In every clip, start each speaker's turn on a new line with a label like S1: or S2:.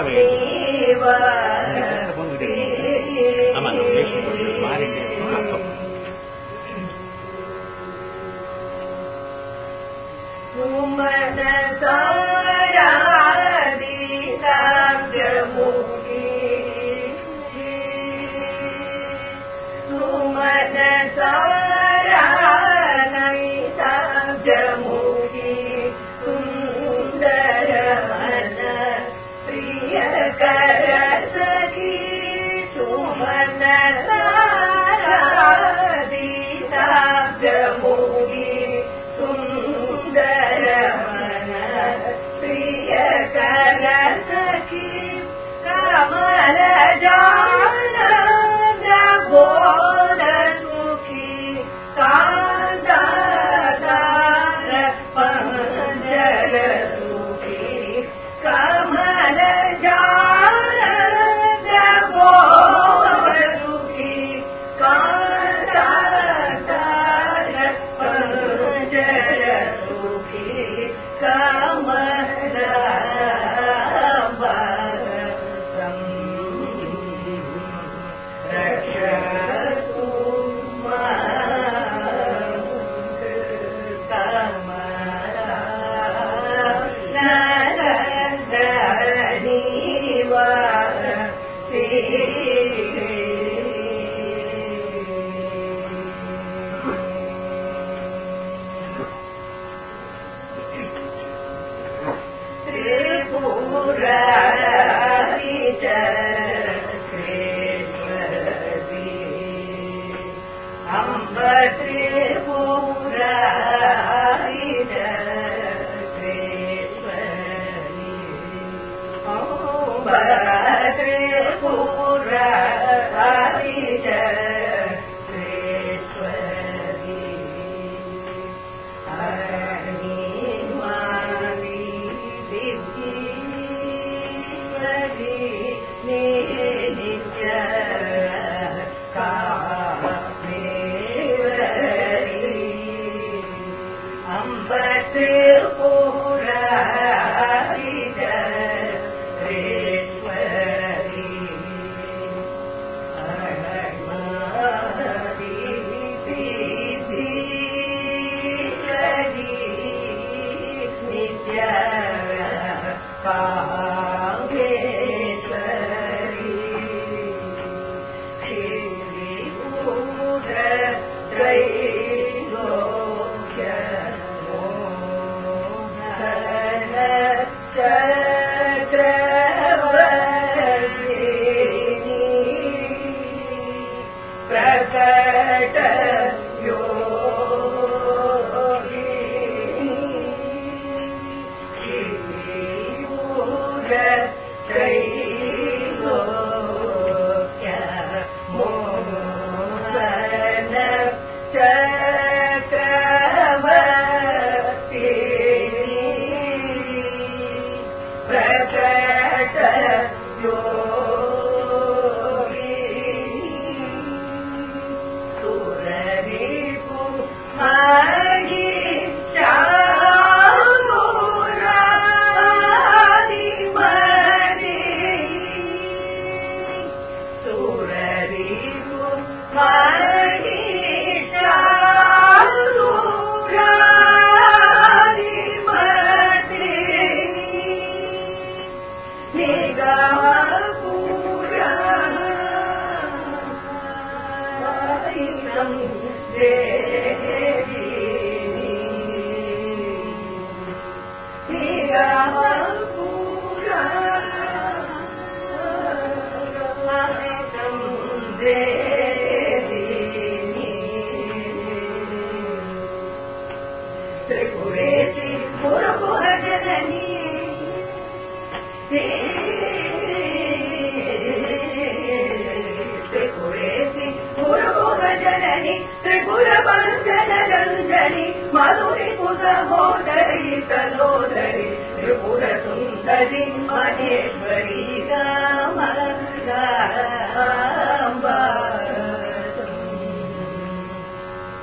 S1: வேண்டும் ஆமா நம்ம பேசும்போது மாறிட்டே இருக்கும். அர்த்தம்.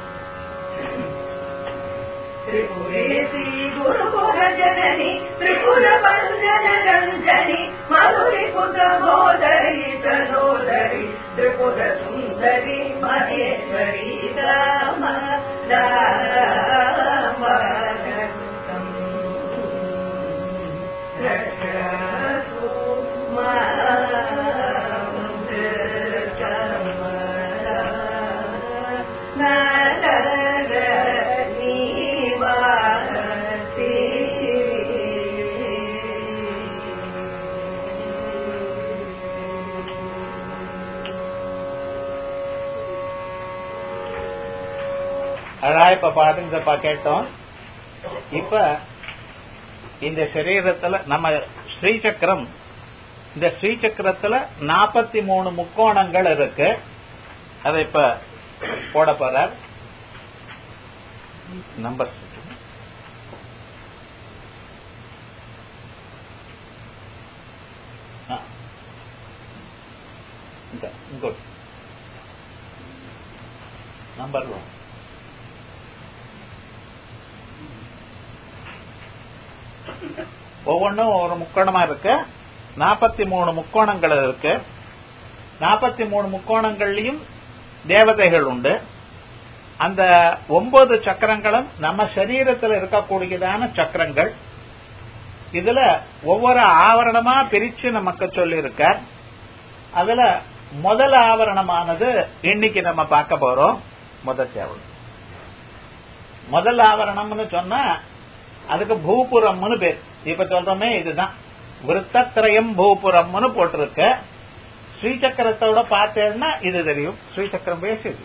S2: త్రిపురేసి గురుకుల జనని త్రిపుర रञ्जनि मधुरिपुत गोदरि तनोदरि त्रिपुर सुन्दरि महेश्वरी राम राम रक्षतु
S1: அழகா இப்ப பாட்டுங்கப்பா கேட்டோம் இப்ப இந்த சரீரத்துல நம்ம ஸ்ரீசக்கரம் இந்த ஸ்ரீசக்கரத்துல நாற்பத்தி மூணு முக்கோணங்கள் இருக்கு அதை இப்ப போட போறார் நம்பர் ఇంకోటి నంబర్ వన్ ஒவ்வொன்றும் ஒரு முக்கோணமா இருக்கு நாற்பத்தி மூணு முக்கோணங்கள் இருக்கு நாற்பத்தி மூணு முக்கோணங்கள்லயும் தேவதைகள் உண்டு அந்த ஒன்பது சக்கரங்களும் நம்ம சரீரத்தில் இருக்கக்கூடியதான சக்கரங்கள் இதுல ஒவ்வொரு ஆவரணமா பிரிச்சு நமக்கு சொல்லியிருக்கார் அதுல முதல் ஆவரணமானது இன்னைக்கு நம்ம பார்க்க போறோம் முதல் சேவல் முதல் ஆவரணம்னு சொன்னா அதுக்கு பூபுரம்னு பேர் இப்ப சொல்றோமே இதுதான் விருத்தத்திரயம் பூபுரம்னு போட்டிருக்க ஸ்ரீசக்கரத்தோட பார்த்தேன்னா இது தெரியும் ஸ்ரீசக்கரம் பேசுது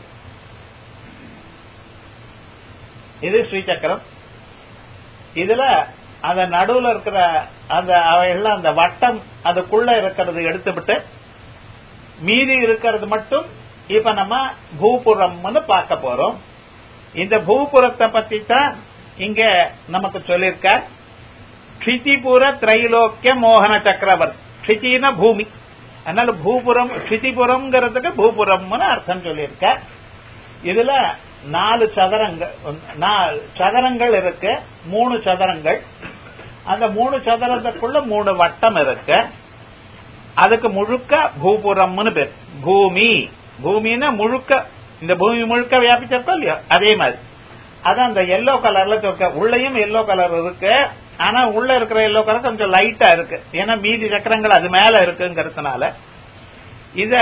S1: இது ஸ்ரீசக்கரம் இதுல அந்த நடுவுல இருக்கிற அந்த அவையெல்லாம் அந்த வட்டம் அதுக்குள்ள இருக்கிறது எடுத்துவிட்டு மீதி இருக்கிறது மட்டும் இப்ப நம்ம பூபுரம்னு பார்க்க போறோம் இந்த பூபுரத்தை பத்தி தான் இங்க நமக்கு சொல்லியிருக்கார் க்ஷிதிபுர திரைலோக்கிய மோகன சக்கரவர்த்தி க்ஷிதின பூமி அதனால பூபுரம் க்ஷிதிபுரம்ங்கிறதுக்கு பூபுரம்னு அர்த்தம் சொல்லியிருக்கார் இதுல நாலு சதுரங்கள் நாலு சதுரங்கள் இருக்கு மூணு சதுரங்கள் அந்த மூணு சதுரத்துக்குள்ள மூணு வட்டம் இருக்கு அதுக்கு முழுக்க பூபுரம்னு பேர் பூமி பூமின்னா முழுக்க இந்த பூமி முழுக்க வியாபிச்சிருக்கோம் இல்லையோ அதே மாதிரி அதான் அந்த எல்லோ கலர்ல சொல்ற உள்ளயும் எல்லோ கலர் இருக்கு ஆனா உள்ள இருக்கிற எல்லோ கலர் கொஞ்சம் லைட்டா இருக்கு ஏன்னா மீதி சக்கரங்கள் அது மேல இருக்குங்கிறதுனால இத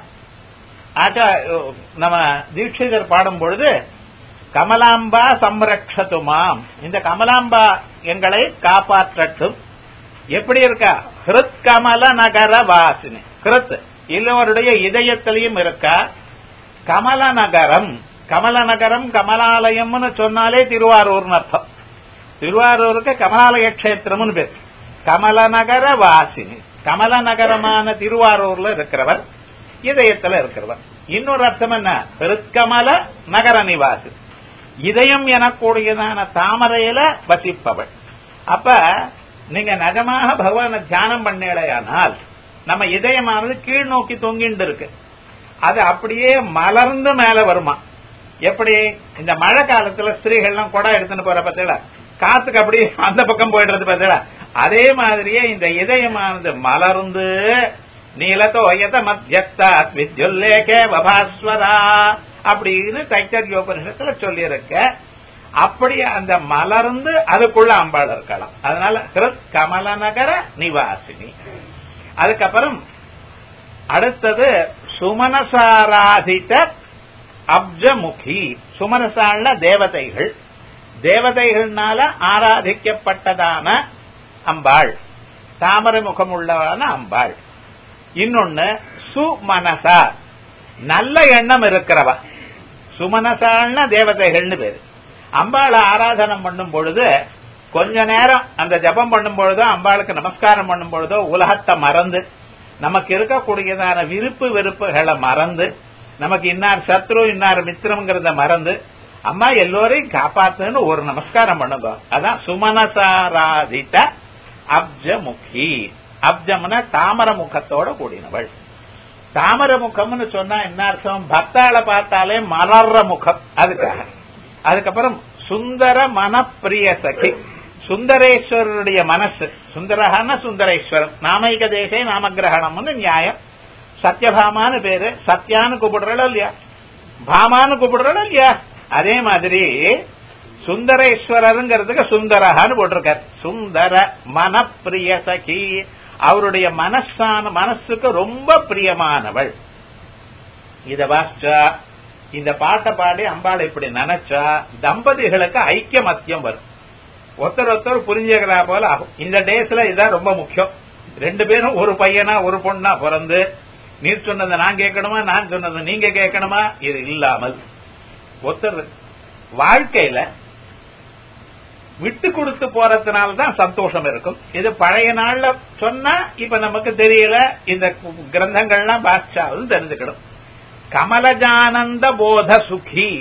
S1: ஆச்சா நம்ம தீட்சிதர் பாடும் பொழுது கமலாம்பா சம்ரக்ஷத்துமாம் இந்த கமலாம்பா எங்களை காப்பாற்றட்டும் எப்படி இருக்கா ஹிருத் கமல நகர வாசினி ஹிருத் எல்லோருடைய இதயத்திலையும் இருக்கா கமல நகரம் கமல நகரம் கமலாலயம்னு சொன்னாலே திருவாரூர்னு அர்த்தம் திருவாரூருக்கு கமலாலய கஷேத்திரம்னு பேர் கமல நகர வாசினி கமல நகரமான திருவாரூர்ல இருக்கிறவர் இதயத்துல இருக்கிறவர் இன்னொரு அர்த்தம் என்ன திருக்கமல நகர நிவாசி இதயம் எனக்கூடியதான தாமரையில வசிப்பவள் அப்ப நீங்க நிஜமாக பகவான தியானம் பண்ணலையானால் நம்ம இதயமானது கீழ் நோக்கி தொங்கிட்டு இருக்கு அது அப்படியே மலர்ந்து மேல வருமா எப்படி இந்த மழை காலத்துல ஸ்திரீகள்லாம் குடம் எடுத்துன்னு போற பார்த்தீங்களா காத்துக்கு அப்படியே அந்த பக்கம் போயிடுறது பார்த்தீங்களா அதே மாதிரியே இந்த இதயமானது மலர்ந்து நீலத்தோ ஒயத மத்தியஸ்தா வித்யுல்லேகே வபாஸ்வரா அப்படின்னு தைத்தரியோபனிஷத்துல சொல்லியிருக்க அப்படி அந்த மலர்ந்து அதுக்குள்ள அம்பாள் இருக்கலாம் அதனால ஹிருத் கமல நகர நிவாசினி அதுக்கப்புறம் அடுத்தது சுமனசாராதித்த அப்ஜமுகி சுமனசால தேவதைகள் தேவதைகள்னால ஆராதிக்கப்பட்டதான அம்பாள் தாமரை முகம் உள்ளவான அம்பாள் இன்னொன்னு சுமனசா நல்ல எண்ணம் இருக்கிறவா சுமனசால்னா தேவதைகள்னு பேரு அம்பாளை ஆராதனம் பண்ணும் பொழுது கொஞ்ச நேரம் அந்த ஜபம் பண்ணும் பொழுதோ அம்பாளுக்கு நமஸ்காரம் பண்ணும் பொழுதோ உலகத்தை மறந்து நமக்கு இருக்கக்கூடியதான விருப்பு வெறுப்புகளை மறந்து நமக்கு இன்னார் சத்ரு இன்னார் மித்திரம்ங்கிறத மறந்து அம்மா எல்லோரையும் காப்பாத்துன்னு ஒரு நமஸ்காரம் பண்ணுங்க அதான் சுமனசாராதித்த அப்ஜமுகி அப்ஜம்னா தாமர முகத்தோட கூடினவள் தாமர முகம்னு சொன்னா என்ன அர்த்தம் பக்தாளை பார்த்தாலே மலர்ற முகம் அதுக்காக அதுக்கப்புறம் சுந்தர மனப்பிரிய சகி சுந்தரேஸ்வரருடைய மனசு சுந்தரஹான சுந்தரேஸ்வரன் நாமைக தேசே நாமகிரகணம்னு நியாயம் சத்யபாமான்னு பேரு சத்யான்னு கூப்பிடுறோம் இல்லையா பாமான்னு கூப்பிடுறோம் இல்லையா அதே மாதிரி சுந்தரேஸ்வரருங்கிறதுக்கு சுந்தரஹான்னு போட்டிருக்கார் சுந்தர மனப்பிரிய சகி அவருடைய மனசான மனசுக்கு ரொம்ப பிரியமானவள் இத வாசிச்சா இந்த பாட்டை பாடி அம்பாள் இப்படி நினைச்சா தம்பதிகளுக்கு ஐக்கியமத்தியம் வரும் ஒருத்தர் ஒருத்தர் புரிஞ்சுக்கிறா போல ஆகும் இந்த டேஸ்ல இதான் ரொம்ப முக்கியம் ரெண்டு பேரும் ஒரு பையனா ஒரு பொண்ணா பிறந்து நீ சொன்னதை நான் கேட்கணுமா நான் சொன்னதை நீங்க கேட்கணுமா இது இல்லாமல் ஒருத்தர் வாழ்க்கையில விட்டு கொடுத்து போறதுனால தான் சந்தோஷம் இருக்கும் இது பழைய நாள்ல சொன்னா இப்ப நமக்கு தெரியல இந்த கிரந்தங்கள்லாம் பாஷாவது தெரிஞ்சுக்கணும் கமலஜானந்த போத சுகி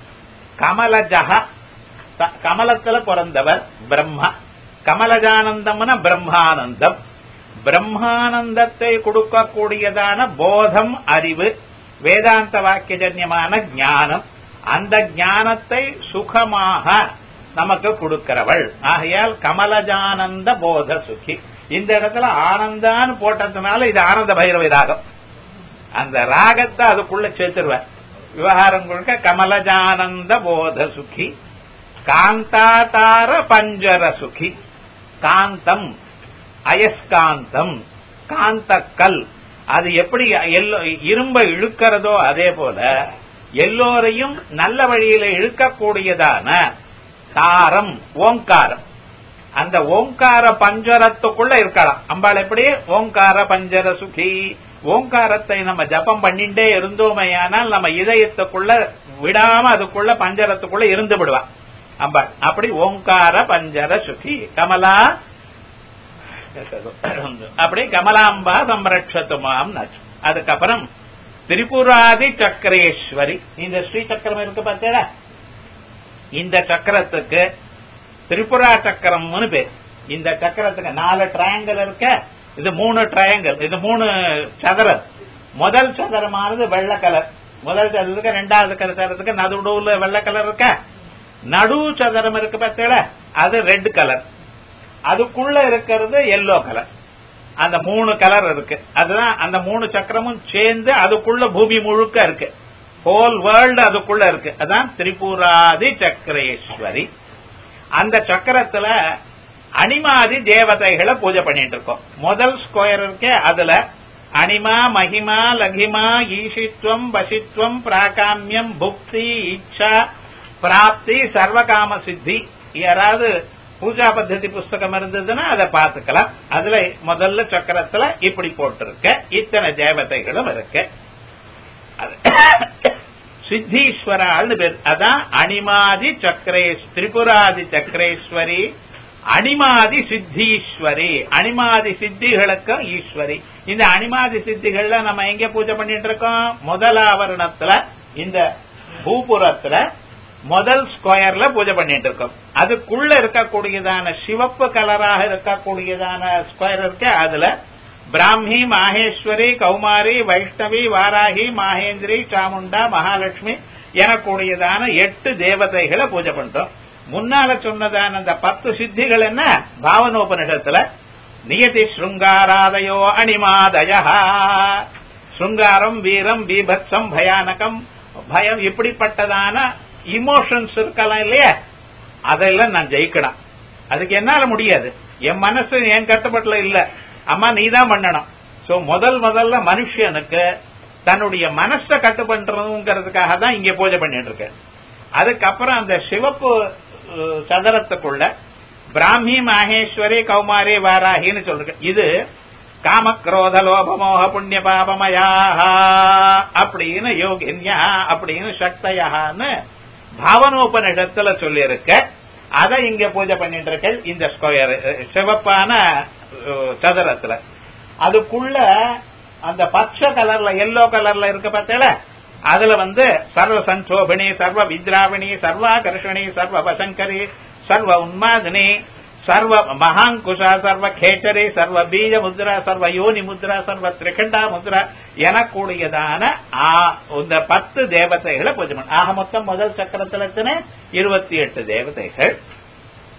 S1: கமலஜக கமலத்துல பிறந்தவர் பிரம்மா கமலஜானந்தம்னா பிரம்மானந்தம் பிரம்மானந்தத்தை கொடுக்கக்கூடியதான போதம் அறிவு வேதாந்த வாக்கியஜன்யமான ஞானம் அந்த ஞானத்தை சுகமாக நமக்கு கொடுக்கிறவள் ஆகையால் கமலஜானந்த போத சுகி இந்த இடத்துல ஆனந்தான்னு போட்டதுனால இது ஆனந்த பைரவி ராகம் அந்த ராகத்தை அதுக்குள்ள சேர்த்துருவார் விவகாரம் கொடுக்க கமலஜானந்த போத சுகி காந்தாதார பஞ்சர சுகி காந்தம் அயஸ்காந்தம் காந்தக்கல் அது எப்படி எல்லோ இரும்ப இழுக்கிறதோ அதே போல எல்லோரையும் நல்ல வழியில இழுக்கக்கூடியதான தாரம் ஓங்காரம் அந்த ஓங்கார பஞ்சரத்துக்குள்ள இருக்கலாம் அம்பாள் எப்படி ஓங்கார பஞ்சர சுகி ஓங்காரத்தை நம்ம ஜபம் பண்ணிட்டே இருந்தோமையானால் நம்ம இதயத்துக்குள்ள விடாம அதுக்குள்ள பஞ்சரத்துக்குள்ள இருந்து விடுவா அம்பாள் அப்படி ஓங்கார பஞ்சர சுகி கமலா அப்படி கமலாம்பா சம்ரட்சத்துமாம் அதுக்கப்புறம் திரிபுராதி சக்கரேஸ்வரி இந்த ஸ்ரீ சக்கரம் இருக்கு பார்த்தீங்களா இந்த சக்கரத்துக்கு திரிபுரா சக்கரம்னு பேர் இந்த சக்கரத்துக்கு நாலு ட்ரையாங்கல் இருக்க இது மூணு ட்ரையாங்கல் இது மூணு சதுரம் முதல் சதுரமானது வெள்ளை கலர் முதல் சதுரத்துக்கு ரெண்டாவது சதுரத்துக்கு நடுவுல வெள்ளை கலர் இருக்க நடு சதுரம் இருக்கு பார்த்தீங்களா அது ரெட் கலர் அதுக்குள்ள இருக்கிறது எல்லோ கலர் அந்த மூணு கலர் இருக்கு அதுதான் அந்த மூணு சக்கரமும் சேர்ந்து அதுக்குள்ள பூமி முழுக்க இருக்கு ஹோல் வேர்ல்டு அதுக்குள்ள இருக்கு அதான் திரிபுராதி சக்கரேஸ்வரி அந்த சக்கரத்துல அனிமாதி தேவதைகளை பூஜை பண்ணிட்டு இருக்கோம் முதல் ஸ்கொயர் இருக்கே அதுல அனிமா மகிமா லகிமா ஈஷித்வம் வசித்வம் பிராகாமியம் புக்தி இச்சா பிராப்தி சர்வகாம சித்தி யாராவது பூஜா பத்ததி புஸ்தகம் இருந்ததுன்னா அதை பார்த்துக்கலாம் அதுல முதல்ல சக்கரத்துல இப்படி போட்டிருக்க இத்தனை தேவதைகளும் இருக்கு சித்தீஸ்வராள்னு பேர் அதான் அனிமாதி சக்கரேஸ் திரிபுராதி சக்கரேஸ்வரி அனிமாதி சித்தீஸ்வரி அனிமாதி சித்திகளுக்கும் ஈஸ்வரி இந்த அனிமாதி சித்திகள்ல நம்ம எங்க பூஜை பண்ணிட்டு இருக்கோம் முதல் ஆவரணத்துல இந்த பூபுரத்துல முதல் ஸ்கொயர்ல பூஜை பண்ணிட்டு இருக்கோம் அதுக்குள்ள இருக்கக்கூடியதான சிவப்பு கலராக இருக்கக்கூடியதான ஸ்கொயர் இருக்கு அதுல பிராமி மாகேஸ்வரி கௌமாரி வைஷ்ணவி வாராகி மாகேந்திரி சாமுண்டா மகாலட்சுமி எனக்கூடியதான எட்டு தேவதைகளை பூஜை பண்றோம் முன்னால சொன்னதான அந்த பத்து சித்திகள் என்ன பாவனோபனிடத்துல நியதி ஸ்ருங்காராதயோ அணிமாதய ஸ்ருங்காரம் வீரம் பீபத்சம் பயானகம் பயம் இப்படிப்பட்டதான இமோஷன்ஸ் இருக்கலாம் இல்லையா அதெல்லாம் நான் ஜெயிக்கணும் அதுக்கு என்னால முடியாது என் மனசு என் கட்டுப்பாட்டுல இல்ல அம்மா நீ தான் பண்ணணும் சோ முதல் முதல்ல மனுஷனுக்கு தன்னுடைய மனசை கட்டு பண்றதுங்கிறதுக்காக தான் இங்க பூஜை பண்ணிட்டு இருக்கேன் அதுக்கப்புறம் அந்த சிவப்பு சதுரத்துக்குள்ள பிராமி மாகேஸ்வரி கௌமாரி வாராகின்னு சொல்றேன் இது காமக்ரோத லோபமோக புண்ணிய பாபமயாக அப்படின்னு யோகின்யா அப்படின்னு சக்தயான்னு பாவனோபனிடத்துல சொல்லியிருக்க அதை இங்க பூஜை பண்ணிட்டு இருக்க இந்த ஸ்கொயர் சிவப்பான சதுரத்துல அதுக்குள்ள அந்த பச்சை கலர்ல எல்லோ கலர்ல இருக்க பார்த்தல அதுல வந்து சர்வ சஞ்சோபிணி சர்வ வித்ராவிணி சர்வாகர்ஷணி சர்வ வசங்கரி சர்வ உன்மாதினி சர்வ மகாங்குஷா சர்வ கேட்டரி சர்வ பீஜ முத்ரா சர்வ யோனி முத்ரா சர்வ திரிகண்டா முத்ரா எனக்கூடியதான இந்த பத்து தேவதைகளை பூஜை பண்ண ஆக மொத்தம் முதல் சக்கரத்துல இருபத்தி எட்டு தேவதைகள்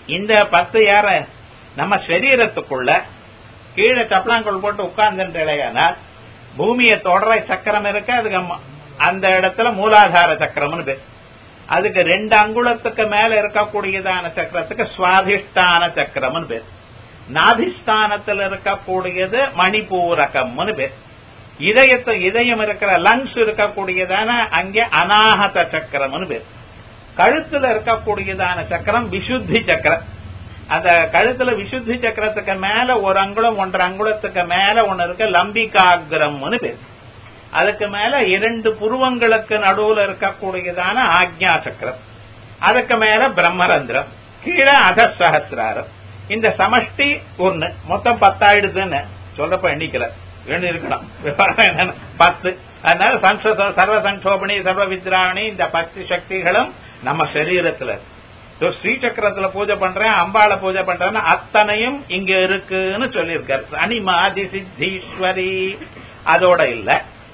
S1: இந்த பத்து யார நம்ம சரீரத்துக்குள்ள கீழே சப்பலாங்கோல் போட்டு உட்கார்ந்துட்டேனால் பூமியை தொடர சக்கரம் இருக்கு அதுக்கு ம- அந்த இடத்துல மூலாதார சக்கரம்னு பேர் அதுக்கு ரெண்டு அங்குலத்துக்கு மேல இருக்கக்கூடியதான சக்கரத்துக்கு சுவாதிஷ்டான சக்கரம்னு பேர் நாதிஸ்தானத்தில் இருக்கக்கூடியது மணிபூரகம்னு பேர் இதயத்து இதயம் இருக்கிற லங்ஸ் இருக்கக்கூடியதான அங்கே அநாகத சக்கரம்னு பேர் கழுத்துல இருக்கக்கூடியதான சக்கரம் விசுத்தி சக்கரம் அந்த கழுத்துல விசுத்தி சக்கரத்துக்கு மேல ஒரு அங்குலம் ஒன்றரை அங்குலத்துக்கு மேல ஒண்ணு இருக்கு லம்பிகாகிரம்னு பேர் அதுக்கு மேல இரண்டு புருவங்களுக்கு நடுவுல இருக்கக்கூடியதான ஆக்ஞா சக்கரம் அதுக்கு மேல பிரம்மரந்திரம் கீழே அதசஹசிராரம் இந்த சமஷ்டி ஒண்ணு மொத்தம் பத்தாயிடுதுன்னு சொல்றப்ப எண்ணிக்கல எண்ணி இருக்கலாம் விவரம் என்னன்னு பத்து அதனால சம்ச சர்வ சங்கோபணி சர்வ வித்ராணி இந்த பத்து சக்திகளும் நம்ம சரீரத்துல இருக்கு. So, ஸ்ரீ சக்கரத்துல பூஜை பண்றேன் அம்பாளை பூஜை பண்றேன்னு அத்தனையும் இங்க இருக்குன்னு சொல்லியிருக்காரு அனிமாதி சித்தீஸ்வரி அதோட இல்ல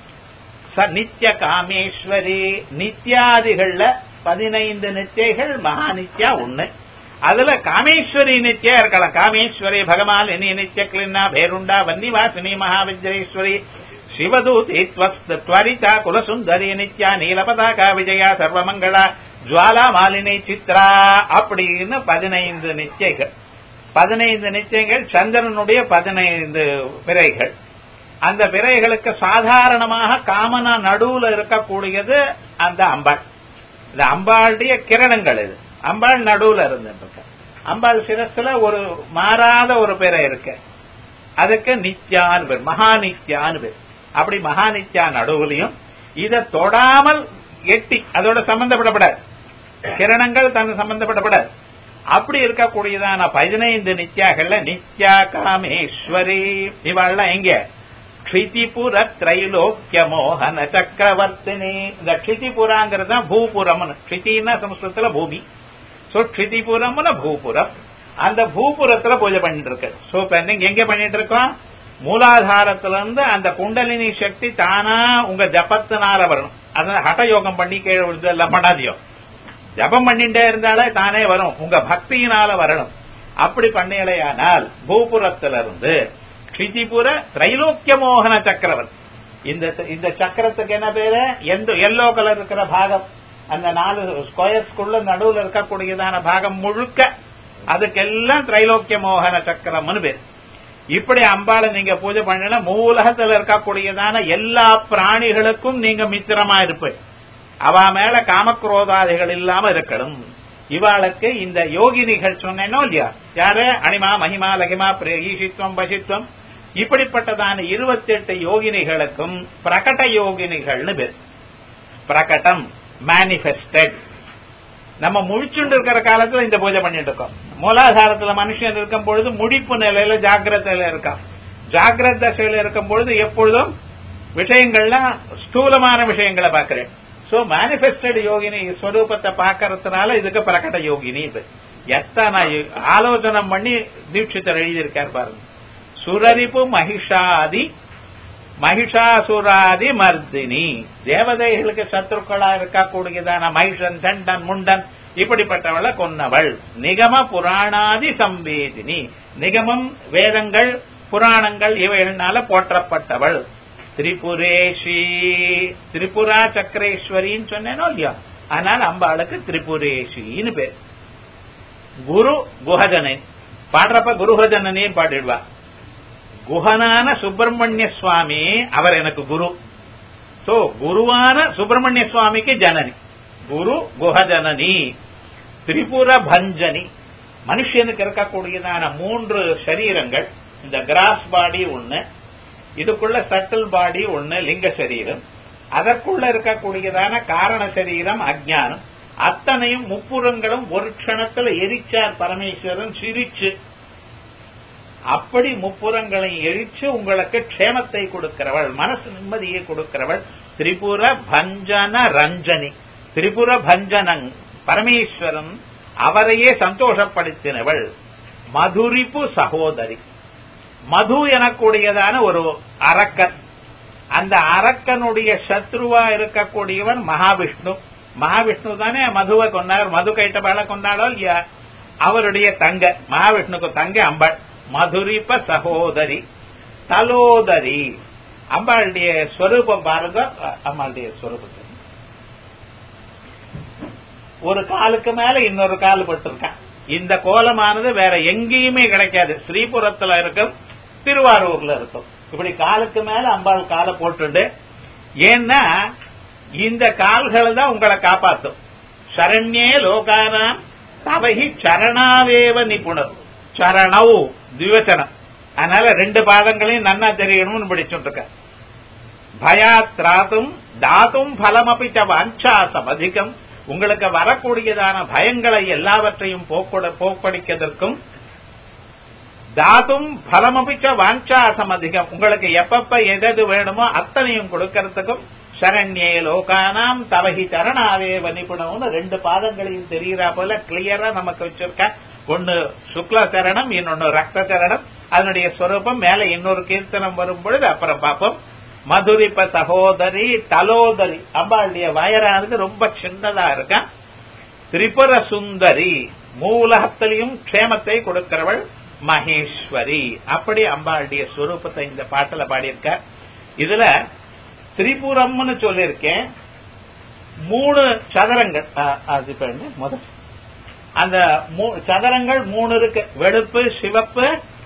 S1: ச- நித்ய காமேஸ்வரி நித்யாதிகள்ல பதினைந்து நித்தியைகள் மகா நித்யா ஒண்ணு அதுல காமேஸ்வரி நித்யா இருக்கலாம் காமேஸ்வரி பகவான் இனி நித்ய கிளின்னா பேருண்டா வன்னிவாசினி மகாவிஜயேஸ்வரி சிவதூதி துவரிதா குலசுந்தரி நித்யா நீலபதாகா விஜயா சர்வமங்களா ஜுவாலா மாலினி சித்ரா அப்படின்னு பதினைந்து நிச்சயங்கள் பதினைந்து நிச்சயங்கள் சந்திரனுடைய பதினைந்து பிறைகள் அந்த பிறைகளுக்கு சாதாரணமாக காமனா நடுவுல இருக்கக்கூடியது அந்த அம்பாள் இந்த அம்பாளுடைய கிரணங்கள் இது அம்பாள் நடுவுல இருந்துட்டு அம்பாள் சிரஸ்ல ஒரு மாறாத ஒரு பிறை இருக்கு அதுக்கு நித்யான்னு பேர் மகா நித்யான்னு பேர் அப்படி மகா நித்யா நடுவுலையும் இதை தொடாமல் எட்டி அதோட சம்பந்தப்படப்படாது கிரணங்கள் தன் சம்பந்தப்படப்படாது அப்படி இருக்கக்கூடியதான பதினைந்து நித்யாகள்ல நித்யா காமேஸ்வரி இவாள்லாம் எங்க க்ஷிதிபுர திரைலோக்கிய மோகன சக்கரவர்த்தினி இந்த க்ஷிதிபுராங்கிறது தான் பூபுரம்னு க்ஷிதின்னா சமஸ்கிருதத்துல பூமி சோ க்ஷிதிபுரம்னு பூபுரம் அந்த பூபுரத்துல பூஜை பண்ணிட்டு இருக்கு சோ இப்ப நீங்க எங்க பண்ணிட்டு இருக்கோம் மூலாதாரத்துல இருந்து அந்த குண்டலினி சக்தி தானா உங்க ஜபத்தினால வரணும் அதான் ஹட யோகம் பண்ணி கீழே விழுந்து எல்லாம் பண்ணாதியோ ஜபம் பண்ணிட்டே இருந்தாலே தானே வரும் உங்க பக்தியினால வரணும் அப்படி பண்ணலையானால் பூபுரத்திலிருந்து க்ஷிதிபுர திரைலோக்கிய மோகன சக்கரவர்த்தி இந்த இந்த சக்கரத்துக்கு என்ன பேரு எந்த எல்லோ கலர் இருக்கிற பாகம் அந்த நாலு ஸ்கொயர்ஸ்குள்ள நடுவுல இருக்கக்கூடியதான பாகம் முழுக்க அதுக்கெல்லாம் திரைலோக்கிய மோகன சக்கரம்னு பேர் இப்படி அம்பாளை நீங்க பூஜை பண்ணினா மூலகத்துல இருக்கக்கூடியதான எல்லா பிராணிகளுக்கும் நீங்க மித்திரமா இருப்பீங்க அவ மேல காமக்ரோதாதிகள் இல்லாம இருக்கணும் இவாளுக்கு இந்த யோகினிகள் சொன்னேனோ இல்லையா யாரு அனிமா மகிமா லகிமா பிர- ஈஷித்வம் பசித்வம் இப்படிப்பட்டதான இருபத்தி எட்டு யோகினிகளுக்கும் பிரகட யோகினிகள்னு பேர் பிரகடம் மேனிபெஸ்டட் நம்ம முழிச்சுண்டு இருக்கிற காலத்துல இந்த பூஜை பண்ணிட்டு இருக்கோம் மூலாதாரத்துல மனுஷன் இருக்கும் பொழுது முடிப்பு நிலையில ஜாக்கிரதையில இருக்கான் ஜாகிரத தசையில இருக்கும் பொழுது எப்பொழுதும் விஷயங்கள்லாம் ஸ்தூலமான விஷயங்களை பார்க்கிறேன் சோ மேனிபெஸ்டட் யோகினி ஸ்வரூபத்தை பார்க்கறதுனால இதுக்கு பிரகட யோகினி இது எத்தனை ஆலோசனை பண்ணி தீட்சிதர் எழுதியிருக்கார் பாருங்க சுரரிப்பு மகிஷாதி மகிஷாசுராதி மர்தினி தேவதைகளுக்கு சத்ருக்களா இருக்கக்கூடியதான மகிஷன் சண்டன் முண்டன் இப்படிப்பட்டவளை கொன்னவள் நிகம புராணாதி சம்பேதினி நிகமம் வேதங்கள் புராணங்கள் இவைகள்னால போற்றப்பட்டவள் திரிபுரேஷி திரிபுரா சக்கரேஸ்வரின்னு சொன்னேனோ இல்லையா அதனால அம்பாளுக்கு திரிபுரேஷின்னு பேர் குரு குஹஜனை பாடுறப்ப குருஹஜனனையும் பாடிடுவா குஹனான சுப்பிரமணிய சுவாமி அவர் எனக்கு குரு சோ குருவான சுப்பிரமணிய சுவாமிக்கு ஜனனி குரு குஹஜனனி திரிபுர பஞ்சனி மனுஷனுக்கு இருக்கக்கூடியதான மூன்று சரீரங்கள் இந்த கிராஸ் பாடி ஒண்ணு இதுக்குள்ள சட்டில் பாடி ஒண்ணு லிங்க சரீரம் அதற்குள்ள இருக்கக்கூடியதான காரண சரீரம் அஜ்ஞானம் அத்தனையும் முப்புறங்களும் ஒரு க்ஷணத்துல எரிச்சார் பரமேஸ்வரன் சிரிச்சு அப்படி முப்புறங்களை எரிச்சு உங்களுக்கு க்ஷேமத்தை கொடுக்கிறவள் மனசு நிம்மதியை கொடுக்கிறவள் திரிபுர பஞ்சன ரஞ்சனி திரிபுர பஞ்சனங் பரமேஸ்வரன் அவரையே சந்தோஷப்படுத்தினவள் மதுரிப்பு சகோதரி மது எனக்கூடியதான ஒரு அரக்கன் அந்த அரக்கனுடைய சத்ருவா இருக்கக்கூடியவன் மகாவிஷ்ணு மகாவிஷ்ணு தானே மதுவை கொண்டார் மது கைட்டபால கொண்டாடோ இல்லையா அவருடைய தங்க மகாவிஷ்ணுக்கு தங்க அம்பாள் மதுரிப்ப சகோதரி தலோதரி அம்பாளுடைய ஸ்வரூபம் பாருங்க அம்பாளுடைய ஸ்வரூபத்தை ஒரு காலுக்கு மேல இன்னொரு கால் பட்டிருக்கான் இந்த கோலமானது வேற எங்கேயுமே கிடைக்காது ஸ்ரீபுரத்துல இருக்கும் திருவாரூர்ல இருக்கும் இப்படி காலுக்கு மேல அம்பாள் காலை போட்டுண்டு ஏன்னா இந்த கால்களை தான் உங்களை காப்பாத்தும் சரண்யே லோகானாம் தவகி சரணாவேவ நிபுணர் சரணவ் திவச்சனம் அதனால ரெண்டு பாதங்களையும் நன்னா தெரியணும்னு படிச்சுட்டு பயாத்ராத்தும் தாத்தும் பலமபி வாஞ்சாசம் அதிகம் உங்களுக்கு வரக்கூடியதான பயங்களை எல்லாவற்றையும் போக்கடிக்கிறதற்கும் தாதும் பலமபிச்ச வாஞ்சாசம் அதிகம் உங்களுக்கு எப்பப்ப எதது வேணுமோ அத்தனையும் கொடுக்கறதுக்கும் சரண்யே லோகானாம் தவகி சரணாவே நிபுணம்னு ரெண்டு பாதங்களையும் தெரிகிறா போல கிளியரா நமக்கு வச்சிருக்க ஒன்னு சுக்ல சரணம் இன்னொன்னு ரக்த சரணம் அதனுடைய ஸ்வரூபம் மேல இன்னொரு கீர்த்தனம் வரும் பொழுது அப்புறம் பார்ப்போம் மதுரிப்ப சகோதரி தலோதரி அம்பாளுடைய வயரானது ரொம்ப சின்னதா இருக்கா திரிபுர சுந்தரி மூலகத்திலையும் க்ஷேமத்தை கொடுக்கிறவள் மகேஸ்வரி அப்படி அம்பாளுடைய ஸ்வரூபத்தை இந்த பாட்டுல பாடியிருக்க இதுல திரிபுரம்னு சொல்லியிருக்கேன் மூணு சதுரங்கள் அது இப்ப முதல் அந்த சதுரங்கள் மூணு இருக்கு வெளுப்பு சிவப்பு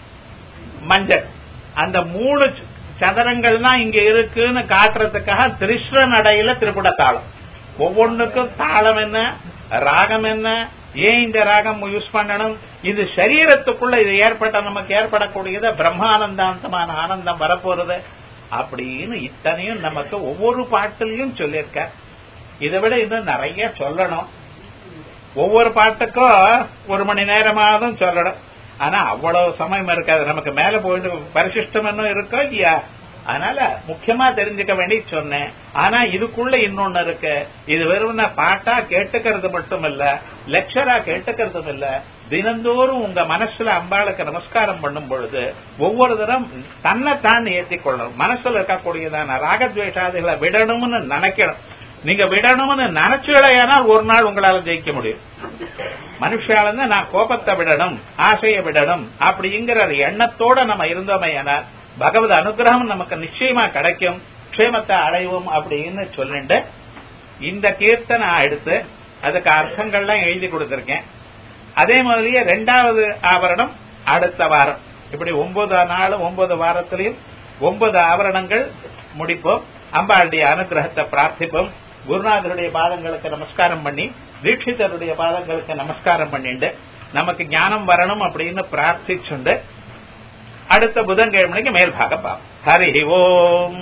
S1: மஞ்சள் அந்த மூணு சதுரங்கள் தான் இங்க இருக்குன்னு காட்டுறதுக்காக திரிஸ்ர நடையில திரிபுட தாளம் ஒவ்வொன்றுக்கும் தாளம் என்ன ராகம் என்ன ஏன் இந்த ராகம் யூஸ் பண்ணணும் இது சரீரத்துக்குள்ள இது ஏற்பட்ட நமக்கு ஏற்படக்கூடியது பிரம்மானந்தாந்தமான ஆனந்தம் வரப்போறது அப்படின்னு இத்தனையும் நமக்கு ஒவ்வொரு பாட்டிலையும் சொல்லியிருக்க இதை விட இன்னும் நிறைய சொல்லணும் ஒவ்வொரு பாட்டுக்கும் ஒரு மணி நேரமாவதும் சொல்லணும் ஆனா அவ்வளவு சமயம் இருக்காது நமக்கு மேல போயிட்டு பரிசிஷ்டம் இன்னும் இருக்கோ இல்லையா அதனால முக்கியமா தெரிஞ்சுக்க வேண்டி சொன்னேன் ஆனா இதுக்குள்ள இன்னொன்னு இருக்கு இது வெறும் பாட்டா கேட்டுக்கிறது மட்டும் இல்ல லெக்சரா கேட்டுக்கிறதும் இல்ல தினந்தோறும் உங்க மனசுல அம்பாளுக்கு நமஸ்காரம் பண்ணும் பொழுது ஒவ்வொரு தரம் தன்னை தான் ஏற்றிக் கொள்ளணும் மனசுல இருக்கக்கூடியதான ராகத்வேஷாதிகளை விடணும்னு நினைக்கணும் நீங்க விடணும்னு நினைச்சுடையானால் ஒரு நாள் உங்களால ஜெயிக்க முடியும் மனுஷால நான் கோபத்தை விடணும் ஆசையை விடணும் அப்படிங்கிற எண்ணத்தோட நம்ம இருந்தோமே ஆனால் பகவத் அனுகிரகம் நமக்கு நிச்சயமா கிடைக்கும் க்ஷேமத்தை அடைவோம் அப்படின்னு சொல்லிட்டு இந்த கீர்த்தனை எடுத்து அதுக்கு அர்த்தங்கள்லாம் எழுதி கொடுத்திருக்கேன் அதே மாதிரியே ரெண்டாவது ஆவரணம் அடுத்த வாரம் இப்படி ஒன்பது நாள் ஒன்பது வாரத்திலையும் ஒன்பது ஆவரணங்கள் முடிப்போம் அம்பாளுடைய அனுகிரகத்தை பிரார்த்திப்போம் குருநாதருடைய பாதங்களுக்கு நமஸ்காரம் பண்ணி தீட்சிதருடைய பாதங்களுக்கு நமஸ்காரம் பண்ணிண்டு நமக்கு ஞானம் வரணும் அப்படின்னு பிரார்த்திச்சுண்டு அடுத்த புதன்கிழமைக்கு மேல்பாக பார்ப்போம் ஹரி ஓம்